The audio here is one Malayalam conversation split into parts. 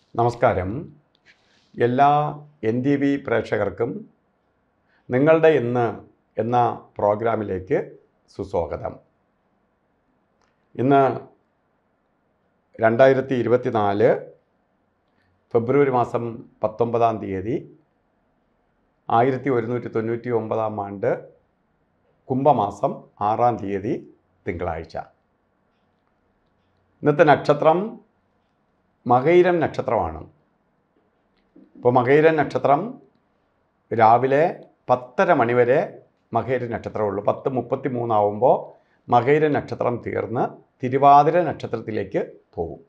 നമസ്കാരം എല്ലാ എൻ ടി വി പ്രേക്ഷകർക്കും നിങ്ങളുടെ ഇന്ന് എന്ന പ്രോഗ്രാമിലേക്ക് സുസ്വാഗതം ഇന്ന് രണ്ടായിരത്തി ഇരുപത്തിനാല് ഫെബ്രുവരി മാസം പത്തൊമ്പതാം തീയതി ആയിരത്തി ഒരുന്നൂറ്റി തൊണ്ണൂറ്റി ഒമ്പതാം ആണ്ട് കുംഭമാസം ആറാം തീയതി തിങ്കളാഴ്ച ഇന്നത്തെ നക്ഷത്രം മകൈരം നക്ഷത്രമാണ് ഇപ്പോൾ മകൈരൻ നക്ഷത്രം രാവിലെ പത്തര മണിവരെ മകൈരൻ നക്ഷത്രമുള്ളൂ പത്ത് മുപ്പത്തി മൂന്നാവുമ്പോൾ മകൈരൻ നക്ഷത്രം തീർന്ന് തിരുവാതിര നക്ഷത്രത്തിലേക്ക് പോകും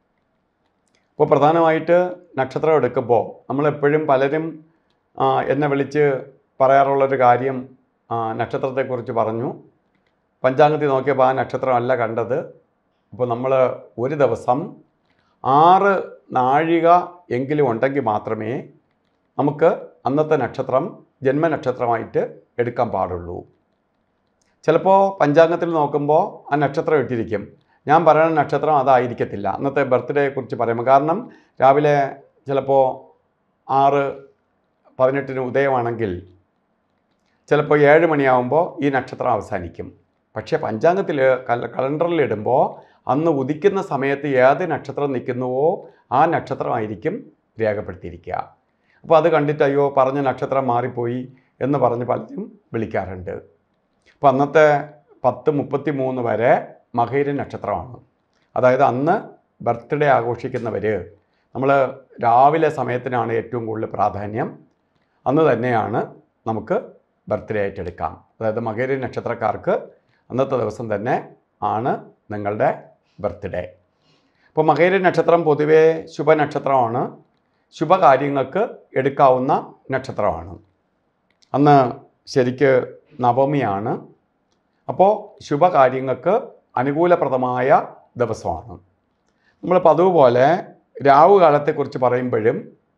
അപ്പോൾ പ്രധാനമായിട്ട് നക്ഷത്രം എടുക്കുമ്പോൾ നമ്മളെപ്പോഴും പലരും ആ, എന്നെ വിളിച്ച് പറയാറുള്ളൊരു കാര്യം ആ, നക്ഷത്രത്തെക്കുറിച്ച് പറഞ്ഞു പഞ്ചാംഗത്തിൽ നോക്കിയപ്പോൾ ആ നക്ഷത്രമല്ല കണ്ടത് അപ്പോൾ നമ്മൾ ഒരു ദിവസം ആറ് നാഴിക എങ്കിലും ഉണ്ടെങ്കിൽ മാത്രമേ നമുക്ക് അന്നത്തെ നക്ഷത്രം ജന്മനക്ഷത്രമായിട്ട് എടുക്കാൻ പാടുള്ളൂ ചിലപ്പോൾ പഞ്ചാംഗത്തിൽ നോക്കുമ്പോൾ ആ നക്ഷത്രം ഇട്ടിരിക്കും ഞാൻ പറയുന്ന നക്ഷത്രം അതായിരിക്കത്തില്ല അന്നത്തെ ബർത്ത്ഡേയെ കുറിച്ച് പറയുമ്പോൾ കാരണം രാവിലെ ചിലപ്പോൾ ആറ് പതിനെട്ടിന് ഉദയമാണെങ്കിൽ ചിലപ്പോൾ ഏഴ് മണിയാവുമ്പോൾ ഈ നക്ഷത്രം അവസാനിക്കും പക്ഷേ പഞ്ചാംഗത്തിൽ കലണ്ടറിൽ ഇടുമ്പോൾ അന്ന് ഉദിക്കുന്ന സമയത്ത് ഏത് നക്ഷത്രം നിൽക്കുന്നുവോ ആ നക്ഷത്രമായിരിക്കും രേഖപ്പെടുത്തിയിരിക്കുക അപ്പോൾ അത് കണ്ടിട്ട് അയ്യോ പറഞ്ഞ നക്ഷത്രം മാറിപ്പോയി എന്ന് പറഞ്ഞ് പലരും വിളിക്കാറുണ്ട് അപ്പോൾ അന്നത്തെ പത്ത് മുപ്പത്തി മൂന്ന് വരെ മകയിര നക്ഷത്രമാണ് അതായത് അന്ന് ബർത്ത്ഡേ ആഘോഷിക്കുന്നവർ നമ്മൾ രാവിലെ സമയത്തിനാണ് ഏറ്റവും കൂടുതൽ പ്രാധാന്യം അന്ന് തന്നെയാണ് നമുക്ക് ബർത്ത്ഡേ ആയിട്ട് എടുക്കാം അതായത് മകര നക്ഷത്രക്കാർക്ക് അന്നത്തെ ദിവസം തന്നെ ആണ് നിങ്ങളുടെ ബർത്ത്ഡേ അപ്പോൾ മകര നക്ഷത്രം പൊതുവേ ശുഭനക്ഷത്രമാണ് ശുഭകാര്യങ്ങൾക്ക് എടുക്കാവുന്ന നക്ഷത്രമാണ് അന്ന് ശരിക്ക് നവമിയാണ് അപ്പോൾ ശുഭകാര്യങ്ങൾക്ക് അനുകൂലപ്രദമായ ദിവസമാണ് നമ്മൾ പതിവ് പോലെ രാവു കാലത്തെക്കുറിച്ച് പറയുമ്പോഴും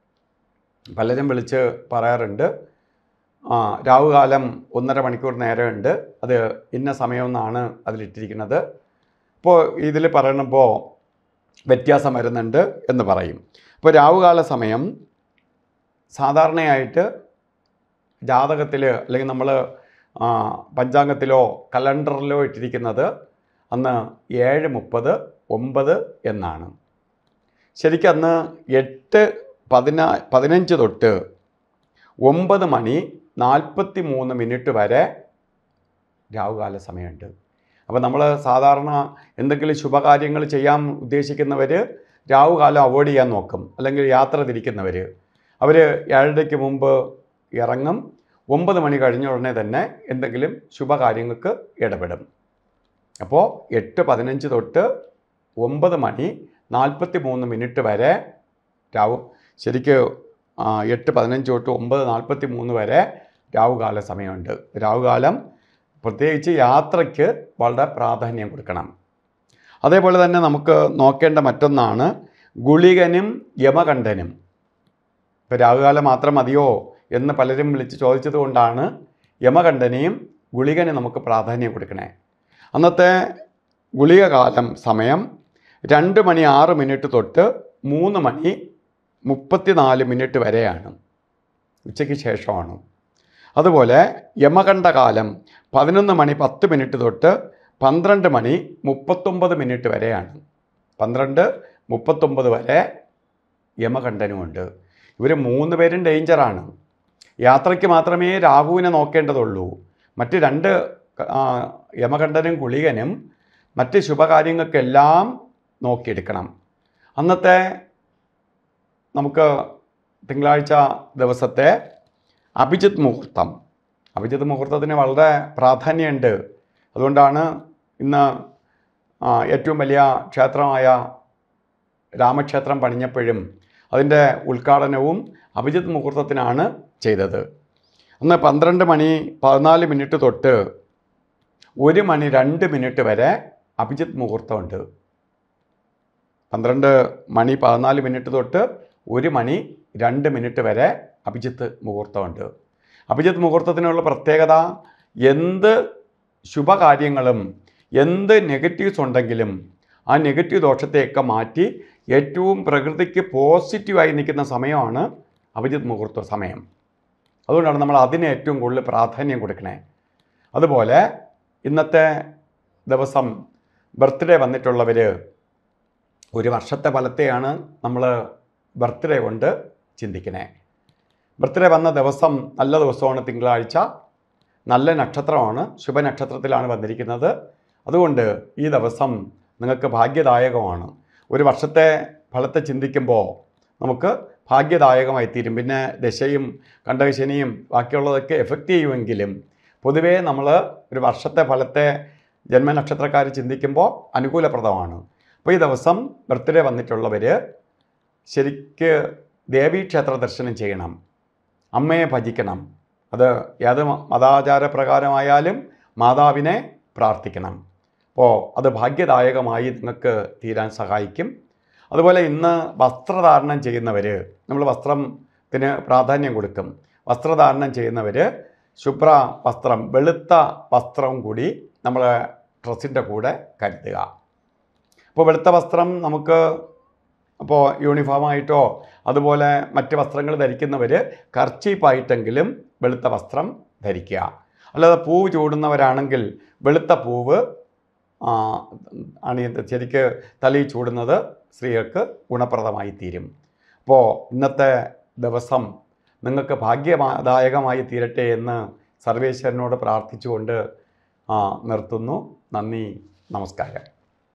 പലരും വിളിച്ച് പറയാറുണ്ട് ആ രാവുകാലം ഒന്നര മണിക്കൂർ നേരമുണ്ട് അത് ഇന്ന സമയമെന്നാണ് അതിലിട്ടിരിക്കുന്നത് ഇപ്പോൾ ഇതിൽ പറയുമ്പോൾ വ്യത്യാസം വരുന്നുണ്ട് എന്ന് പറയും ഇപ്പോൾ രാവുകാല സമയം സാധാരണയായിട്ട് ജാതകത്തിൽ അല്ലെങ്കിൽ നമ്മൾ പഞ്ചാംഗത്തിലോ കലണ്ടറിലോ ഇട്ടിരിക്കുന്നത് അന്ന് ഏഴ് മുപ്പത് ഒമ്പത് എന്നാണ് ശരിക്കും അന്ന് എട്ട് പതിനാ പതിനഞ്ച് തൊട്ട് ഒമ്പത് മണി നാൽപ്പത്തി മൂന്ന് മിനിറ്റ് വരെ രാവുകാല സമയമുണ്ട് അപ്പോൾ നമ്മൾ സാധാരണ എന്തെങ്കിലും ശുഭകാര്യങ്ങൾ ചെയ്യാൻ ഉദ്ദേശിക്കുന്നവർ രാവുകാലം അവോയ്ഡ് ചെയ്യാൻ നോക്കും അല്ലെങ്കിൽ യാത്ര തിരിക്കുന്നവർ അവർ ഏഴരയ്ക്ക് മുമ്പ് ഇറങ്ങും ഒമ്പത് മണി കഴിഞ്ഞ ഉടനെ തന്നെ എന്തെങ്കിലും ശുഭകാര്യങ്ങൾക്ക് ഇടപെടും അപ്പോൾ എട്ട് പതിനഞ്ച് തൊട്ട് ഒമ്പത് മണി നാൽപ്പത്തി മൂന്ന് മിനിറ്റ് വരെ രാവു ശരിക്ക് ആ, എട്ട് പതിനഞ്ച് തൊട്ട് ഒമ്പത് നാൽപ്പത്തി മൂന്ന് വരെ രാവുകാല സമയമുണ്ട് രാവുകാലം പ്രത്യേകിച്ച് യാത്രയ്ക്ക് വളരെ പ്രാധാന്യം കൊടുക്കണം അതേപോലെ തന്നെ നമുക്ക് നോക്കേണ്ട മറ്റൊന്നാണ് ഗുളികനും യമകണ്ഠനും ഇപ്പോൾ രാവുകാലം മാത്രം മതിയോ എന്ന് പലരും വിളിച്ച് ചോദിച്ചത് കൊണ്ടാണ് യമകണ്ഠനെയും ഗുളികന് നമുക്ക് പ്രാധാന്യം കൊടുക്കണേ അന്നത്തെ ഗുളിക കാലം സമയം രണ്ട് മണി ആറ് മിനിറ്റ് തൊട്ട് മൂന്ന് മണി മുപ്പത്തിനാല് മിനിറ്റ് വരെയാണ് ഉച്ചയ്ക്ക് ശേഷമാണ് അതുപോലെ യമകണ്ഠകാലം പതിനൊന്ന് മണി പത്ത് മിനിറ്റ് തൊട്ട് പന്ത്രണ്ട് മണി മുപ്പത്തൊമ്പത് മിനിറ്റ് വരെയാണ് പന്ത്രണ്ട് മുപ്പത്തൊമ്പത് വരെ യമകണ്ഠനുമുണ്ട് ഇവർ മൂന്ന് പേരും ഡേഞ്ചറാണ് യാത്രയ്ക്ക് മാത്രമേ രാഹുവിനെ നോക്കേണ്ടതുള്ളൂ മറ്റ് രണ്ട് ആ, യമകണ്ഠനും ഗുളികനും മറ്റ് ശുഭകാര്യങ്ങൾക്കെല്ലാം നോക്കിയെടുക്കണം അന്നത്തെ നമുക്ക് തിങ്കളാഴ്ച ദിവസത്തെ അഭിജിത്ത് മുഹൂർത്തം അഭിജിത്ത് മുഹൂർത്തത്തിന് വളരെ പ്രാധാന്യമുണ്ട് അതുകൊണ്ടാണ് ഇന്ന് ആ, ഏറ്റവും വലിയ ക്ഷേത്രമായ രാമക്ഷേത്രം പണിഞ്ഞപ്പോഴും അതിൻ്റെ ഉദ്ഘാടനവും അഭിജിത്ത് മുഹൂർത്തത്തിനാണ് ചെയ്തത് അന്ന് പന്ത്രണ്ട് മണി പതിനാല് മിനിറ്റ് തൊട്ട് ഒരു മണി രണ്ട് മിനിറ്റ് വരെ അഭിജിത്ത് മുഹൂർത്തമുണ്ട് പന്ത്രണ്ട് മണി പതിനാല് മിനിറ്റ് തൊട്ട് ഒരു മണി രണ്ട് മിനിറ്റ് വരെ അഭിജിത്ത് മുഹൂർത്തമുണ്ട് അഭിജിത്ത് മുഹൂർത്തത്തിനുള്ള പ്രത്യേകത എന്ത് ശുഭകാര്യങ്ങളും എന്ത് നെഗറ്റീവ്സ് ഉണ്ടെങ്കിലും ആ നെഗറ്റീവ് ദോഷത്തെയൊക്കെ മാറ്റി ഏറ്റവും പ്രകൃതിക്ക് പോസിറ്റീവായി നിൽക്കുന്ന സമയമാണ് അഭിജിത്ത് മുഹൂർത്ത സമയം അതുകൊണ്ടാണ് നമ്മൾ അതിന് ഏറ്റവും കൂടുതൽ പ്രാധാന്യം കൊടുക്കണേ അതുപോലെ ഇന്നത്തെ ദിവസം ബർത്ത്ഡേ വന്നിട്ടുള്ളവർ ഒരു വർഷത്തെ ഫലത്തെയാണ് നമ്മൾ ബർത്ത്ഡേ കൊണ്ട് ചിന്തിക്കണേ ബർത്ത്ഡേ വന്ന ദിവസം നല്ല ദിവസമാണ് തിങ്കളാഴ്ച നല്ല നക്ഷത്രമാണ് ശുഭനക്ഷത്രത്തിലാണ് വന്നിരിക്കുന്നത് അതുകൊണ്ട് ഈ ദിവസം നിങ്ങൾക്ക് ഭാഗ്യദായകമാണ് ഒരു വർഷത്തെ ഫലത്തെ ചിന്തിക്കുമ്പോൾ നമുക്ക് ഭാഗ്യദായകമായി തീരും പിന്നെ ദശയും കണ്ടകശനിയും ബാക്കിയുള്ളതൊക്കെ എഫക്റ്റ് ചെയ്യുമെങ്കിലും പൊതുവേ നമ്മൾ ഒരു വർഷത്തെ ഫലത്തെ ജന്മനക്ഷത്രക്കാർ ചിന്തിക്കുമ്പോൾ അനുകൂലപ്രദമാണ് അപ്പോൾ ഈ ദിവസം ബർത്ത്ഡേ വന്നിട്ടുള്ളവർ ശരിക്ക് ദേവീക്ഷേത്ര ദർശനം ചെയ്യണം അമ്മയെ ഭജിക്കണം അത് ഏത് മതാചാരപ്രകാരമായാലും മാതാവിനെ പ്രാർത്ഥിക്കണം അപ്പോൾ അത് ഭാഗ്യദായകമായി നിങ്ങൾക്ക് തീരാൻ സഹായിക്കും അതുപോലെ ഇന്ന് വസ്ത്രധാരണം ചെയ്യുന്നവർ നമ്മൾ വസ്ത്രത്തിന് പ്രാധാന്യം കൊടുക്കും വസ്ത്രധാരണം ചെയ്യുന്നവർ ശുഭ്ര വസ്ത്രം വെളുത്ത വസ്ത്രം കൂടി നമ്മളെ ഡ്രസ്സിൻ്റെ കൂടെ കരുതുക അപ്പോൾ വെളുത്ത വസ്ത്രം നമുക്ക് അപ്പോൾ യൂണിഫോമായിട്ടോ അതുപോലെ മറ്റ് വസ്ത്രങ്ങൾ ധരിക്കുന്നവർ കർച്ചീപ്പായിട്ടെങ്കിലും വെളുത്ത വസ്ത്രം ധരിക്കുക അല്ലാതെ പൂവ് ചൂടുന്നവരാണെങ്കിൽ വെളുത്ത പൂവ് ആ, ആണ് ഇത് ശരിക്ക് തലയിൽ ചൂടുന്നത് സ്ത്രീകൾക്ക് ഗുണപ്രദമായി തീരും അപ്പോൾ ഇന്നത്തെ ദിവസം നിങ്ങൾക്ക് ഭാഗ്യദായകമായി തീരട്ടെ എന്ന് സർവേശ്വരനോട് പ്രാർത്ഥിച്ചുകൊണ്ട് ആ, നിർത്തുന്നു നന്ദി നമസ്കാരം